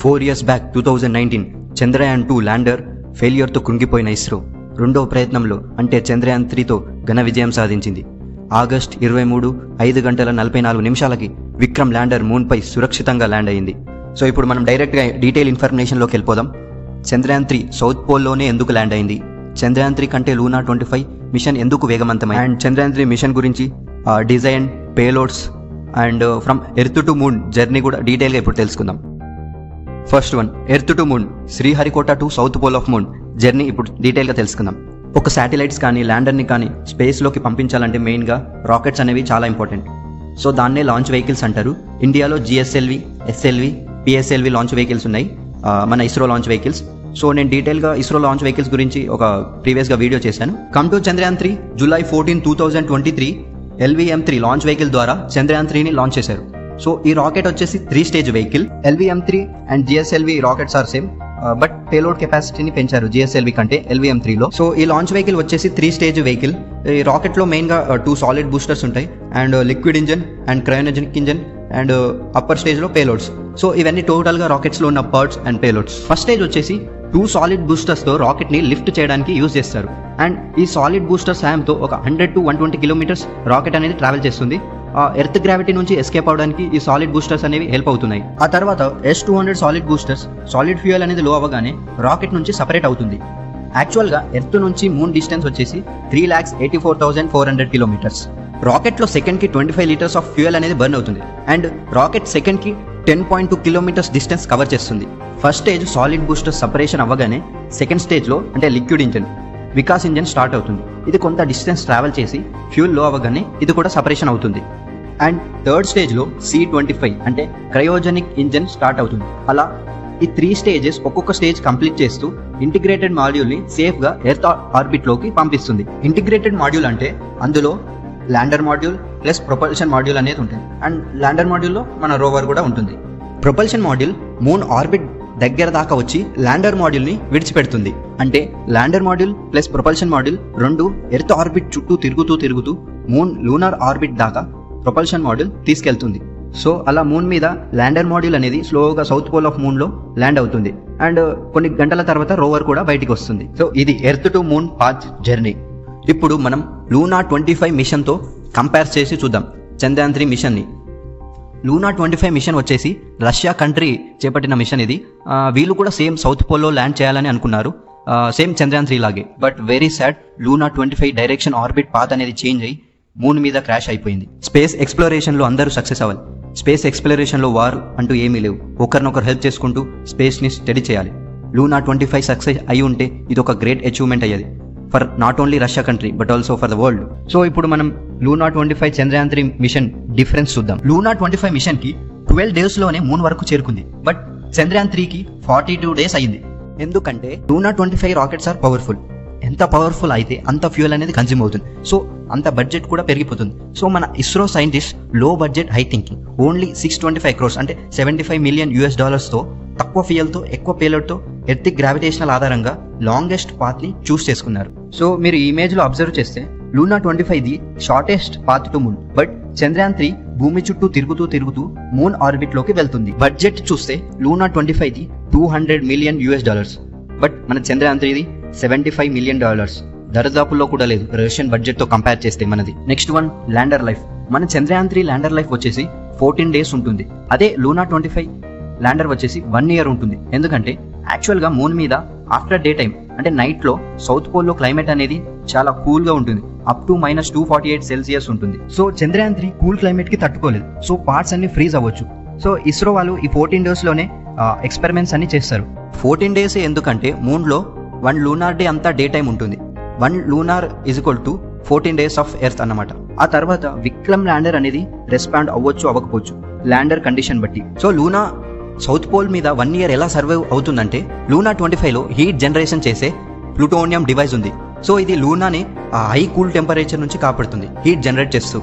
four years back two thousand nineteen Chandrayaan two lander ఫెయిల్యూర్తో కృంగిపోయిన ISRO రెండో ప్రయత్నంలో అంటే చంద్రయాన్ త్రీతో ఘన విజయం సాధించింది ఆగస్ట్ ఇరవై మూడు ఐదు గంటల నలభై నాలుగు నిమిషాలకి విక్రమ్ ల్యాండర్ మూన్పై సురక్షితంగా ల్యాండ్ అయింది సో ఇప్పుడు మనం డైరెక్ట్గా డీటెయిల్ ఇన్ఫర్మేషన్లోకి వెళ్ళిపోదాం చంద్రయాన్ త్రీ సౌత్ పోల్లోనే ఎందుకు ల్యాండ్ అయింది చంద్రయాన్ త్రీ కంటే లూనా ట్వంటీ ఫైవ్ మిషన్ ఎందుకు వేగవంతమైంది అండ్ చంద్రయాన్ త్రీ మిషన్ గురించి design payloads and from earth to moon journey కూడా డీటెయిల్గా ఇప్పుడు తెలుసుకుందాం first one earth to moon Sriharikota to south pole of moon journey ఇప్పుడు డీటెయిల్గా తెలుసుకుందాం ఒక శాటిలైట్స్ కానీ ల్యాండర్ని కానీ స్పేస్లోకి పంపించాలంటే మెయిన్గా రాకెట్స్ అనేవి చాలా ఇంపార్టెంట్ సో దాన్నే లాంచ్ వెహికల్స్ అంటారు ఇండియాలో GSLV SLV PSLV launch vehicles ఉన్నాయి ఆ, మన ఇస్రో లాంచ్ వెహికల్స్ సో నేను డీటెయిల్గా ఇస్రో లాంచ్ వెహికల్స్ గురించి ఒక ప్రీవియస్గా వీడియో చేశాను come to Chandrayaan three July fourteen two thousand twenty three LVM three launch vehicle ద్వారా చంద్రయాన్ త్రీని లాంచ్ చేశారు సో ఈ రాకెట్ వచ్చేసి three stage vehicle LVM three and GSLV rockets are same but payload కెపాసిటీని పెంచారు జిఎస్ఎల్వి కంటే ఎల్విఎం త్రీలో సో ఈ లాంచ్ వెహికల్ వచ్చేసి త్రీ స్టేజ్ వెహికల్ ఈ రాకెట్లో మెయిన్గా టూ సాలిడ్ బూస్టర్స్ ఉంటాయి and liquid engine and cryogenic engine and upper స్టేజ్లో పేలోడ్స్ సో ఇవన్నీ టోటల్గా రాకెట్స్లో ఉన్న parts and payloads first stage వచ్చేసి టూ సాలిడ్ బూస్టర్స్తో రాకెట్ని లిఫ్ట్ చేయడానికి యూజ్ చేస్తారు అండ్ ఈ సాలిడ్ బూస్టర్ సాయంతో ఒక hundred to one twenty kilometres rocket అనేది ట్రావెల్ చేస్తుంది ఆ ఎర్త్ గ్రావిటీ నుంచి ఎస్కేప్ అవడానికి ఈ సాలిడ్ బూస్టర్స్ అనేవి హెల్ప్ అవుతున్నాయి ఆ తర్వాత S two hundred solid boosters solid fuel అనేది లో అవ్వగానే రాకెట్ నుంచి సపరేట్ అవుతుంది యాక్చువల్గా ఎర్త్ నుంచి మూన్ డిస్టెన్స్ వచ్చేసి three lakhs eighty four thousand four hundred kilometres రాకెట్లో సెకండ్కి twenty five litres of fuel అనేది బర్న్ అవుతుంది అండ్ రాకెట్ సెకండ్కి ten point two kilometres distance cover చేస్తుంది first stage solid booster separation అవ్వగానే సెకండ్ స్టేజ్లో అంటే liquid engine Vikas engine start అవుతుంది ఇది కొంత డిస్టెన్స్ ట్రావెల్ చేసి ఫ్యూల్ లో అవ్వగానే ఇది కూడా సపరేషన్ అవుతుంది అండ్ థర్డ్ స్టేజ్లో సి ట్వంటీ ఫైవ్ అంటే క్రయోజనిక్ ఇంజన్ స్టార్ట్ అవుతుంది అలా ఈ త్రీ స్టేజెస్ ఒక్కొక్క స్టేజ్ కంప్లీట్ చేస్తూ ఇంటిగ్రేటెడ్ మాడ్యూల్ని సేఫ్గా ఎర్త్ ఆర్బిట్లోకి పంపిస్తుంది ఇంటిగ్రేటెడ్ మాడ్యూల్ అంటే అందులో lander module plus propulsion module అనేది ఉంటుంది అండ్ ల్యాండర్ మాడ్యూల్లో మన రోవర్ కూడా ఉంటుంది ప్రొపల్షన్ మాడ్యూల్ మూన్ ఆర్బిట్ దగ్గర దాకా వచ్చి ల్యాండర్ మాడ్యూల్ని విడిచిపెడుతుంది అంటే lander module plus propulsion module రెండు ఎర్త్ ఆర్బిట్ చుట్టూ తిరుగుతూ తిరుగుతూ మూన్ లూనార్ ఆర్బిట్ దాకా ప్రొపల్షన్ మాడ్యూల్ తీసుకెళ్తుంది సో అలా మూన్ మీద ల్యాండర్ మాడ్యూల్ అనేది స్లోగా సౌత్ పోల్ ఆఫ్ మూన్ లో ల్యాండ్ అవుతుంది అండ్ కొన్ని గంటల తర్వాత రోవర్ కూడా బయటికి వస్తుంది సో ఇది earth to moon path journey ఇప్పుడు మనం లూనా ట్వంటీ ఫైవ్ మిషన్తో కంపేర్ చేసి చూద్దాం చంద్రయాన్ త్రీ మిషన్ని లూనా ట్వంటీ ఫైవ్ మిషన్ వచ్చేసి రష్యా కంట్రీ చేపట్టిన మిషన్ ఇది ఆ, వీళ్ళు కూడా సేమ్ సౌత్ పోల్లో ల్యాండ్ చేయాలని అనుకున్నారు సేమ్ చంద్రయాన్ త్రీ లాగే but very sad Luna twenty five direction orbit path అనేది చేంజ్ అయ్యి మూన్ మీద క్రాష్ అయిపోయింది స్పేస్ ఎక్స్ప్లోరేషన్లో అందరూ సక్సెస్ అవ్వాలి స్పేస్ ఎక్స్ప్లోరేషన్లో వార్ అంటూ ఏమీ లేవు ఒకరినొకరు హెల్ప్ చేసుకుంటూ స్పేస్ని స్టడీ చేయాలి లూనా ట్వంటీ ఫైవ్ సక్సెస్ అయి ఉంటే ఇది ఒక గ్రేట్ అచీవ్మెంట్ అయ్యేది for not only Russia country but also for the world so ఇప్పుడు మనం Luna twenty five Chandrayaan three mission difference చూద్దాం లూనా ట్వంటీ ఫైవ్ మిషన్ కి ట్వెల్వ్ డేస్ లోనే మూన్ వరకు చేరుకుంది బట్ చంద్రయాన్ త్రీ కి ఫార్టీ టూ డేస్ అయింది ఎందుకంటే Luna twenty five rockets are powerful ఎంత పవర్ఫుల్ అయితే అంత ఫ్యూయల్ అనేది కన్జ్యూమ్ అవుతుంది సో అంత బడ్జెట్ కూడా పెరిగిపోతుంది సో మన ఇస్రో సైంటిస్ట్ లో budget high thinking only six twenty five crores అంటే సెవెంటీ ఫైవ్ మిలియన్ యూఎస్ డాలర్స్తో తక్కువ ఫ్యూయల్తో ఎక్కువ పేలర్తో ఎర్త్ గ్రావిటేషనల్ ఆధారంగా లాంగెస్ట్ పాత్ ని చూస్ చేసుకున్నారు సో మీరు ఈ ఇమేజ్ లో అబ్జర్వ్ చేస్తే Luna twenty five the shortest path to moon but Chandrayaan three భూమి చుట్టూ తిరుగుతూ తిరుగుతూ మూన్ ఆర్బిట్ లోకి వెళ్తుంది బడ్జెట్ చూస్తే Luna twenty five the two hundred million US dollars but మన చంద్రయాన్ త్రీది సెవెంటీ ఫైవ్ మిలియన్ డాలర్స్ దరిదాపుల్లో కూడా లేదు రష్యన్ బడ్జెట్ తో కంపేర్ చేస్తే మనది నెక్స్ట్ వన్ ల్యాండర్ లైఫ్ మన చంద్రయాన్ త్రీ ల్యాండర్ లైఫ్ వచ్చేసి ఫోర్టీన్ డేస్ ఉంటుంది అదే లూనా ట్వంటీ ఫైవ్ ల్యాండర్ వచ్చేసి వన్ ఇయర్ ఉంటుంది ఎందుకంటే యాక్చువల్గా మూన్ మీద ఆఫ్టర్ డే టైం అంటే నైట్ లో సౌత్ పోల్లో క్లైమేట్ అనేది చాలా కూల్ గా ఉంటుంది up to minus two forty eight Celsius ఉంటుంది so Chandrayaan three cool climate కి తట్టుకోలేదు సో పార్ట్స్ అన్ని ఫ్రీజ్ అవ్వచ్చు సో ఇస్రో వాళ్ళు ఈ ఫోర్టీన్ డేస్ లోనే ఎక్స్పెరిమెంట్స్ అన్ని చేస్తారు ఫోర్టీన్ డేస్ ఎందుకంటే మూన్ లో వన్ లూనార్ డే అంతా డే టైం ఉంటుంది one lunar is equal to fourteen days of earth అన్నమాట ఆ తర్వాత విక్రమ్ ల్యాండర్ అనేది రెస్పాండ్ అవ్వచ్చు అవ్వకపోవచ్చు ల్యాండర్ కండిషన్ బట్టి సో లూనా సౌత్ పోల్ మీద వన్ ఇయర్ ఎలా సర్వైవ్ అవుతుందంటే లూనా ట్వంటీ ఫైవ్లో హీట్ జనరేషన్ చేసే ప్లూటోనియం డివైస్ ఉంది సో ఇది లూనాని ఆ హై కూల్ టెంపరేచర్ నుంచి కాపాడుతుంది హీట్ జనరేట్ చేస్తూ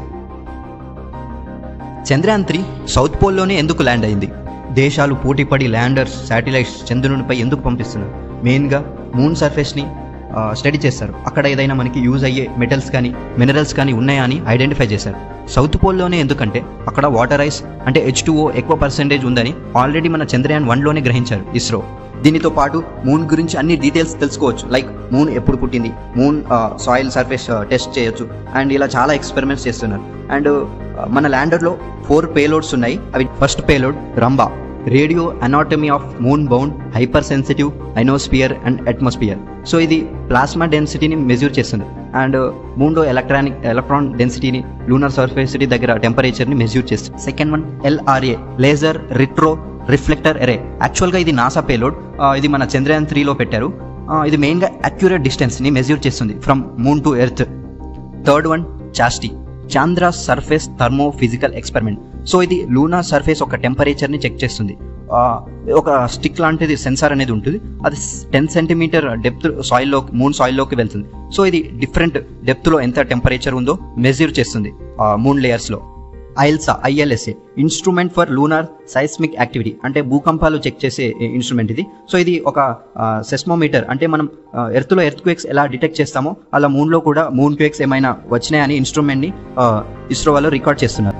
చంద్రయాన్ త్రీ సౌత్ పోల్లోనే ఎందుకు ల్యాండ్ అయింది దేశాలు పోటీపడి ల్యాండర్స్ శాటిలైట్స్ చంద్రునిపై ఎందుకు పంపిస్తున్నారు మెయిన్గా మూన్ సర్ఫేస్ని స్టడీ చేస్తారు అక్కడ ఏదైనా మనకి యూజ్ అయ్యే మెటల్స్ కానీ మినరల్స్ కానీ ఉన్నాయా అని ఐడెంటిఫై చేశారు సౌత్ పోల్లోనే ఎందుకంటే అక్కడ వాటర్ ఐస్ అంటే హెచ్ ఎక్కువ పర్సెంటేజ్ ఉందని ఆల్రెడీ మన చంద్రయాన్ వన్లోనే గ్రహించారు ఇస్రో దీనితో పాటు మూన్ గురించి అన్ని డీటెయిల్స్ తెలుసుకోవచ్చు లైక్ మూన్ ఎప్పుడు పుట్టింది మూన్ సాయిల్ సర్ఫేస్ టెస్ట్ చేయొచ్చు అండ్ ఇలా చాలా ఎక్స్పెరిమెంట్స్ చేస్తున్నారు అండ్ మన ల్యాండర్లో ఫోర్ పేలోడ్స్ ఉన్నాయి అవి first payload RAMBHA radio anatomy of moon bound hyper sensitive ionosphere and atmosphere so ఇది ప్లాస్మా డెన్సిటీని మెజూర్ చేస్తుంది అండ్ మూన్లో ఎలక్ట్రానిక్ ఎలక్ట్రాన్ డెన్సిటీని లూనర్ సర్ఫేసిటీ దగ్గర టెంపరేచర్ని మెజూర్ చేస్తుంది second one LRA laser retro reflector array యాక్చువల్గా ఇది నాసా పేలోడ్ ఇది మన చంద్రయాన్ త్రీలో పెట్టారు ఆ, ఇది మెయిన్గా అక్యురేట్ డిస్టెన్స్ని మెజూర్ చేస్తుంది from moon to earth third one ChaSTE Chandra surface thermo physical experiment so ఇది లూనా సర్ఫేస్ ఒక టెంపరేచర్ని చెక్ చేస్తుంది ఆ, ఒక స్టిక్ లాంటిది సెన్సార్ అనేది ఉంటుంది అది టెన్ సెంటీమీటర్ డెప్త్ సాయిల్లో మూన్ సాయిల్లోకి వెళ్తుంది సో ఇది డిఫరెంట్ డెప్త్లో ఎంత టెంపరేచర్ ఉందో మెజూర్ చేస్తుంది మూన్ లేయర్స్లో ILSA ILSA instrument for lunar seismic activity అంటే భూకంపాలు చెక్ చేసే ఇన్స్ట్రుమెంట్ ఇది సో ఇది ఒక సెస్మోమీటర్ అంటే మనం ఎర్త్లో ఎర్త్ క్వేక్స్ ఎలా డిటెక్ట్ చేస్తామో అలా మూన్లో కూడా మూన్ క్వేక్స్ ఏమైనా వచ్చినాయని ఇన్స్ట్రుమెంట్ని ఇస్రో వాళ్ళు రికార్డ్ చేస్తున్నారు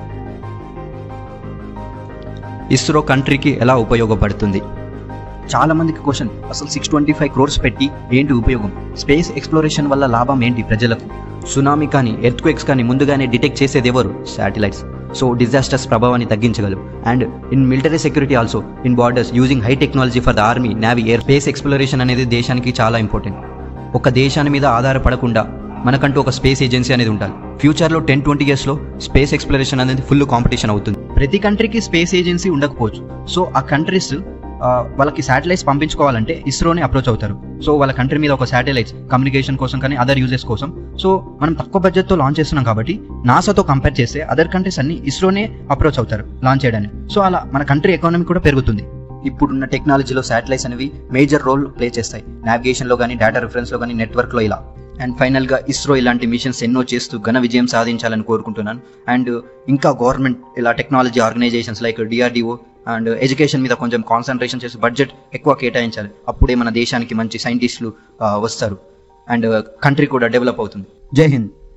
ఇస్రో కంట్రీకి ఎలా ఉపయోగపడుతుంది చాలా మందికి క్వశ్చన్ అసలు సిక్స్ ట్వంటీ ఫైవ్ క్రోర్స్ పెట్టి ఏంటి ఉపయోగం స్పేస్ ఎక్స్ప్లోరేషన్ వల్ల లాభం ఏంటి ప్రజలకు సునామీ కానీ ఎర్త్ క్వేక్స్ కానీ ముందుగానే డిటెక్ట్ చేసేది ఎవరు శాటిలైట్స్ సో డిజాస్టర్స్ ప్రభావాన్ని తగ్గించగలవు and in military security also in borders using high technology for the army navy air space exploration అనేది దేశానికి చాలా ఇంపార్టెంట్ ఒక దేశాన్ని మీద ఆధారపడకుండా మనకంటూ ఒక స్పేస్ ఏజెన్సీ అనేది ఉండాలి ఫ్యూచర్లో టెన్ ట్వంటీ ఇయర్స్లో స్పేస్ ఎక్స్ప్లోరేషన్ అనేది ఫుల్ కాంపిటీషన్ అవుతుంది ప్రతి కంట్రీకి స్పేస్ ఏజెన్సీ ఉండకపోవచ్చు సో ఆ కంట్రీస్ వాళ్ళకి శాటిలైట్స్ పంపించుకోవాలంటే ఇస్రోని అప్రోచ్ అవుతారు సో వాళ్ళ కంట్రీ మీద ఒక శాటిలైట్స్ కమ్యూనికేషన్ కోసం కానీ అదర్ యూజెస్ కోసం సో మనం తక్కువ బడ్జెట్తో లాంచ్ చేస్తున్నాం కాబట్టి నాసాతో కంపేర్ చేస్తే అదర్ కంట్రీస్ అన్ని ఇస్రోనే అప్రోచ్ అవుతారు లాంచ్ చేయడానికి సో అలా మన కంట్రీ ఎకానమీ కూడా పెరుగుతుంది ఇప్పుడున్న టెక్నాలజీలో శాటిలైట్స్ అనేవి మేజర్ రోల్ ప్లే చేస్తాయి నావిగేషన్లో కానీ డేటా రిఫరెన్స్లో కానీ నెట్వర్క్లో ఇలా అండ్ ఫైనల్గా ఇస్రో ఇలాంటి మిషన్స్ ఎన్నో చేస్తూ ఘన విజయం సాధించాలని కోరుకుంటున్నాను అండ్ ఇంకా గవర్నమెంట్ ఇలా technology organisations like DRDO and education మీద కొంచెం కాన్సన్ట్రేషన్ చేసి బడ్జెట్ ఎక్కువ కేటాయించాలి అప్పుడే మన దేశానికి మంచి సైంటిస్టులు వస్తారు అండ్ కంట్రీ కూడా డెవలప్ అవుతుంది జై హింద్